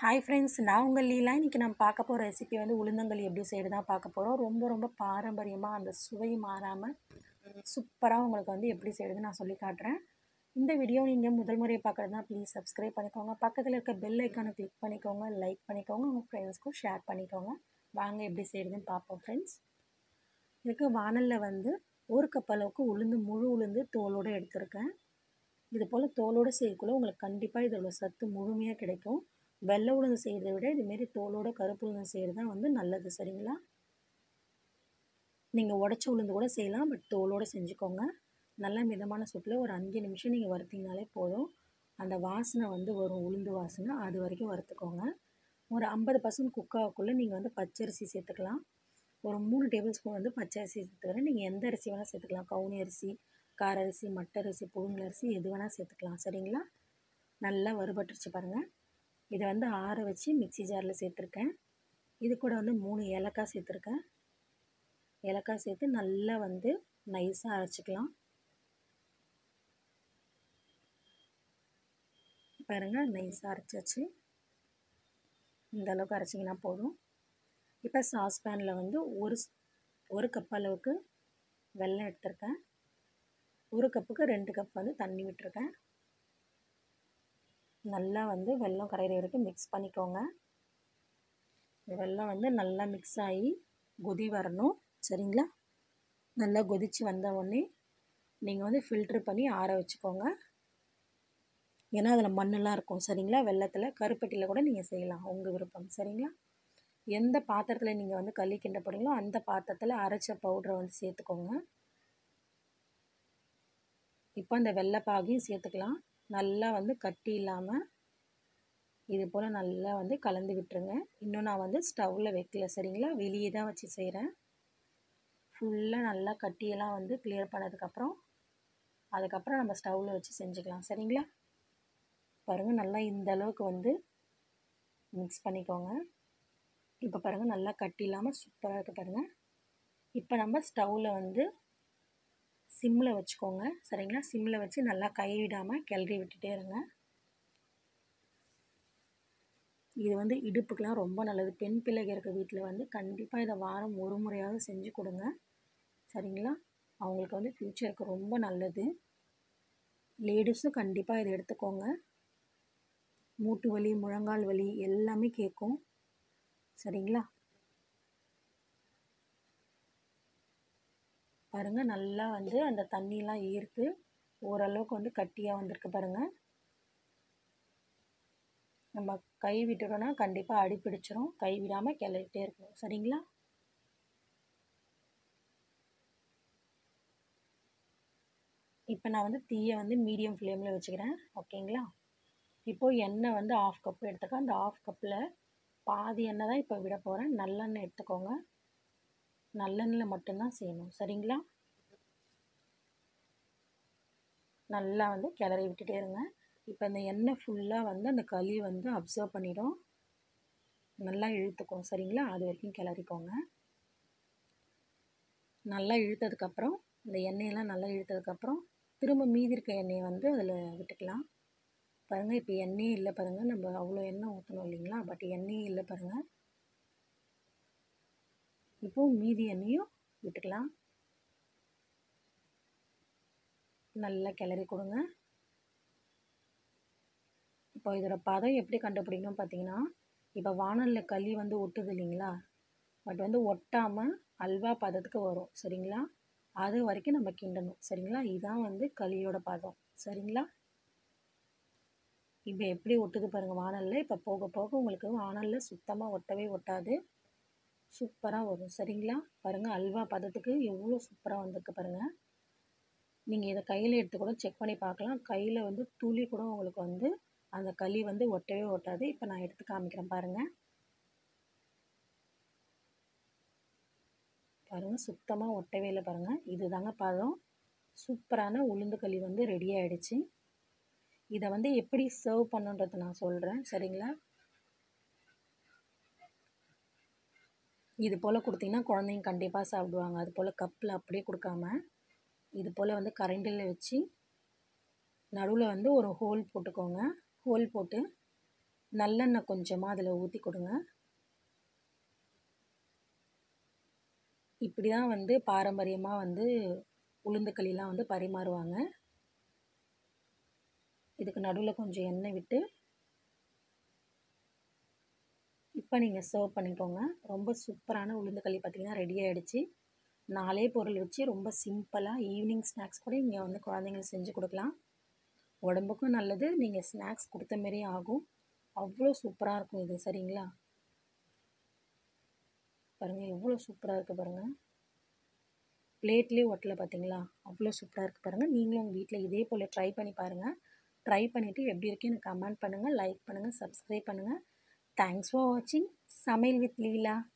hi friends நான் உங்கள் லீலா இன்றைக்கி நம்ம பார்க்க போகிற ரெசிபி வந்து உளுந்தங்களி எப்படி செய்யுது தான் பார்க்க போகிறோம் ரொம்ப ரொம்ப பாரம்பரியமாக அந்த சுவை மாறாமல் சூப்பராக உங்களுக்கு வந்து எப்படி செய்யுதுன்னு நான் சொல்லி காட்டுறேன் இந்த வீடியோ நீங்கள் முதல் முறையை பார்க்குறதுனா ப்ளீஸ் சப்ஸ்கிரைப் பண்ணிக்கோங்க பக்கத்தில் இருக்க பெல் ஐக்கானை கிளிக் பண்ணிக்கோங்க லைக் பண்ணிக்கோங்க உங்கள் ஃப்ரெண்ட்ஸ்க்கும் ஷேர் பண்ணிக்கோங்க வாங்க எப்படி செய்யுதுன்னு பார்ப்போம் ஃப்ரெண்ட்ஸ் இதுக்கு வானலில் வந்து ஒரு கப் அளவுக்கு உளுந்து முழு உளுந்து தோலோடு எடுத்திருக்கேன் இது போல் தோலோடு செய்யக்குள்ள உங்களுக்கு கண்டிப்பாக இதோட சத்து முழுமையாக கிடைக்கும் வெள்ளை உளுந்து செய்கிறத விட இதுமாரி தோலோட கருப்பு உளுந்து செய்கிறது தான் வந்து நல்லது சரிங்களா நீங்கள் உடச்ச உளுந்து கூட செய்யலாம் பட் தோலோடு செஞ்சுக்கோங்க நல்ல மிதமான சூட்டில் ஒரு அஞ்சு நிமிஷம் நீங்கள் வறுத்திங்கனாலே போதும் அந்த வாசனை வந்து வரும் உளுந்து வாசனை அது வரைக்கும் வறுத்துக்கோங்க ஒரு ஐம்பது பர்சன்ட் குக் ஆகக்குள்ளே நீங்கள் வந்து பச்சரிசி சேர்த்துக்கலாம் ஒரு மூணு டேபிள் ஸ்பூன் வந்து பச்சரிசி சேர்த்துக்கிறேன் நீங்கள் எந்த அரிசி வேணால் சேர்த்துக்கலாம் கவுனி அரிசி கார அரிசி மட்டை அரிசி புழுங்கல் அரிசி எது வேணால் சேர்த்துக்கலாம் சரிங்களா நல்லா வறுபட்டுருச்சு பாருங்கள் இதை வந்து ஆற வச்சு மிக்சி ஜாரில் சேர்த்துருக்கேன் இது கூட வந்து மூணு ஏலக்காய் சேர்த்துருக்கேன் ஏலக்காய் சேர்த்து நல்லா வந்து நைஸாக அரைச்சிக்கலாம் பாருங்கள் நைஸாக அரைச்சாச்சு இந்த அளவுக்கு அரைச்சிங்கன்னா போதும் இப்போ சாஸ்பேனில் வந்து ஒரு ஒரு கப் அளவுக்கு வெல்லம் எடுத்திருக்கேன் ஒரு கப்புக்கு ரெண்டு கப் வந்து தண்ணி விட்டுருக்கேன் நல்லா வந்து வெல்லம் கரையிற வரைக்கும் மிக்ஸ் பண்ணிக்கோங்க வெல்லம் வந்து நல்லா மிக்ஸ் ஆகி கொதி வரணும் சரிங்களா நல்லா கொதித்து வந்த உடனே நீங்கள் வந்து ஃபில்ட்ரு பண்ணி ஆற வச்சுக்கோங்க ஏன்னா அதில் மண்ணெலாம் இருக்கும் சரிங்களா வெள்ளத்தில் கருப்பட்டியில் கூட நீங்கள் செய்யலாம் உங்கள் விருப்பம் சரிங்களா எந்த பாத்திரத்தில் நீங்கள் வந்து களி கிண்ட போகிறீங்களோ அந்த பாத்திரத்தில் அரைச்ச பவுடரை வந்து சேர்த்துக்கோங்க இப்போ அந்த வெள்ளைப்பாகையும் சேர்த்துக்கலாம் நல்லா வந்து கட்டி இல்லாமல் இது போல் நல்லா வந்து கலந்து விட்டுருங்க இன்னும் நான் வந்து ஸ்டவ்வில் வைக்கல சரிங்களா வெளியே தான் வச்சு செய்கிறேன் ஃபுல்லாக நல்லா கட்டியெல்லாம் வந்து கிளியர் பண்ணதுக்கப்புறம் அதுக்கப்புறம் நம்ம ஸ்டவ்வில் வச்சு செஞ்சுக்கலாம் சரிங்களா பாருங்கள் நல்லா இந்த அளவுக்கு வந்து மிக்ஸ் பண்ணிக்கோங்க இப்போ பாருங்கள் நல்லா கட்டி இல்லாமல் சூப்பராக இருக்குது பாருங்கள் இப்போ நம்ம ஸ்டவ்வில் வந்து சிம்மில் வச்சுக்கோங்க சரிங்களா சிம்மில் வச்சு நல்லா கை விடாமல் கிளறி விட்டுட்டே இருங்க இது வந்து இடுப்புக்கெலாம் ரொம்ப நல்லது பெண் பிள்ளைகள் இருக்க வீட்டில் வந்து கண்டிப்பாக இதை வாரம் ஒரு முறையாவது செஞ்சு கொடுங்க சரிங்களா அவங்களுக்கு வந்து ஃப்யூச்சருக்கு ரொம்ப நல்லது லேடிஸும் கண்டிப்பாக இதை எடுத்துக்கோங்க மூட்டு வலி முழங்கால் வலி எல்லாமே கேட்கும் சரிங்களா பாருங்கள் நல்லா வந்து அந்த தண்ணியெலாம் ஈர்த்து ஓரளவுக்கு வந்து கட்டியாக வந்திருக்கு பாருங்கள் நம்ம கை விட்டுட்டோன்னா கண்டிப்பாக அடி பிடிச்சிரும் கை விடாமல் கிளறிட்டே இருக்கணும் சரிங்களா இப்போ நான் வந்து தீயை வந்து மீடியம் ஃப்ளேமில் வச்சுக்கிறேன் ஓகேங்களா இப்போது எண்ணெய் வந்து ஆஃப் கப் எடுத்துக்கேன் அந்த ஆஃப் கப்பில் பாதி எண்ணெய் தான் இப்போ விட போகிறேன் நல்லெண்ணெய் எடுத்துக்கோங்க நல்லெண்ணெயில் மட்டும்தான் செய்யணும் சரிங்களா நல்லா வந்து கிளறி விட்டுட்டே இருங்க இப்போ இந்த எண்ணெய் ஃபுல்லாக வந்து அந்த களி வந்து அப்சர்வ் பண்ணிடும் நல்லா இழுத்துக்கும் சரிங்களா அது வரைக்கும் கிளறிக்கோங்க நல்லா இழுத்ததுக்கப்புறம் இந்த எண்ணெயெல்லாம் நல்லா இழுத்ததுக்கப்புறம் திரும்ப மீதி இருக்க எண்ணெயை வந்து அதில் விட்டுக்கலாம் பாருங்கள் இப்போ எண்ணெயே இல்லை பாருங்கள் நம்ம அவ்வளோ எண்ணெய் ஊற்றணும் இல்லைங்களா பட் எண்ணெயே இல்லை பாருங்கள் இப்போது மீதி எண்ணெயும் விட்டுக்கலாம் நல்லா கிளறி கொடுங்க இப்போ இதோட பதம் எப்படி கண்டுபிடிக்கணும் பார்த்தீங்கன்னா இப்போ வானலில் களி வந்து ஒட்டுது இல்லைங்களா பட் வந்து ஒட்டாமல் அல்வா பதத்துக்கு வரும் சரிங்களா அது வரைக்கும் நம்ம கிண்டணும் சரிங்களா இதுதான் வந்து களியோட பதம் சரிங்களா இப்போ எப்படி ஒட்டுது பாருங்கள் வானலில் இப்போ போக போக உங்களுக்கு வானலில் சுத்தமாக ஒட்டவே ஒட்டாது சூப்பராக வரும் சரிங்களா பாருங்கள் அல்வா பதத்துக்கு எவ்வளோ சூப்பராக வந்திருக்கு பாருங்கள் நீங்கள் இதை கையில் எடுத்து கூட செக் பண்ணி பார்க்கலாம் கையில் வந்து துளி கூட உங்களுக்கு வந்து அந்த களி வந்து ஒட்டவே ஒட்டாது இப்போ நான் எடுத்து காமிக்கிறேன் பாருங்கள் பாருங்கள் சுத்தமாக ஒட்டவே இல்லை பாருங்கள் இது தாங்க பதம் சூப்பரான உளுந்து களி வந்து ரெடி ஆகிடுச்சு இதை வந்து எப்படி சர்வ் பண்ணுன்றதை நான் சொல்கிறேன் சரிங்களா இது போல் கொடுத்தீங்கன்னா குழந்தைங்க கண்டிப்பாக சாப்பிடுவாங்க அது போல் கப்பில் அப்படியே கொடுக்காம இது போல் வந்து கரண்டில் வச்சு நடுவில் வந்து ஒரு ஹோல் போட்டுக்கோங்க ஹோல் போட்டு நல்லெண்ணெய் கொஞ்சமாக அதில் ஊற்றி கொடுங்க இப்படி தான் வந்து பாரம்பரியமாக வந்து உளுந்துக்களிலாம் வந்து பரிமாறுவாங்க இதுக்கு நடுவில் கொஞ்சம் எண்ணெய் விட்டு இப்போ நீங்கள் சர்வ் பண்ணிக்கோங்க ரொம்ப சூப்பரான உளுந்துக்களி பார்த்திங்கன்னா ரெடி ஆகிடுச்சு நாலே பொருள் வச்சு ரொம்ப சிம்பிளாக ஈவினிங் ஸ்நாக்ஸ் கூட இங்கே வந்து குழந்தைங்களுக்கு செஞ்சு கொடுக்கலாம் உடம்புக்கும் நல்லது நீங்கள் ஸ்நாக்ஸ் கொடுத்த மாரி ஆகும் அவ்வளோ சூப்பராக இருக்கும் இது சரிங்களா பாருங்கள் எவ்வளோ சூப்பராக இருக்குது பாருங்கள் பிளேட்லேயே ஒட்டலை பார்த்தீங்களா அவ்வளோ சூப்பராக இருக்குது பாருங்கள் நீங்களும் உங்கள் வீட்டில் இதே போல் ட்ரை பண்ணி பாருங்கள் ட்ரை பண்ணிவிட்டு எப்படி இருக்குன்னு கமெண்ட் பண்ணுங்கள் லைக் பண்ணுங்கள் சப்ஸ்கிரைப் பண்ணுங்கள் தேங்க்ஸ் ஃபார் வாட்சிங் சமையல் வித் லீலா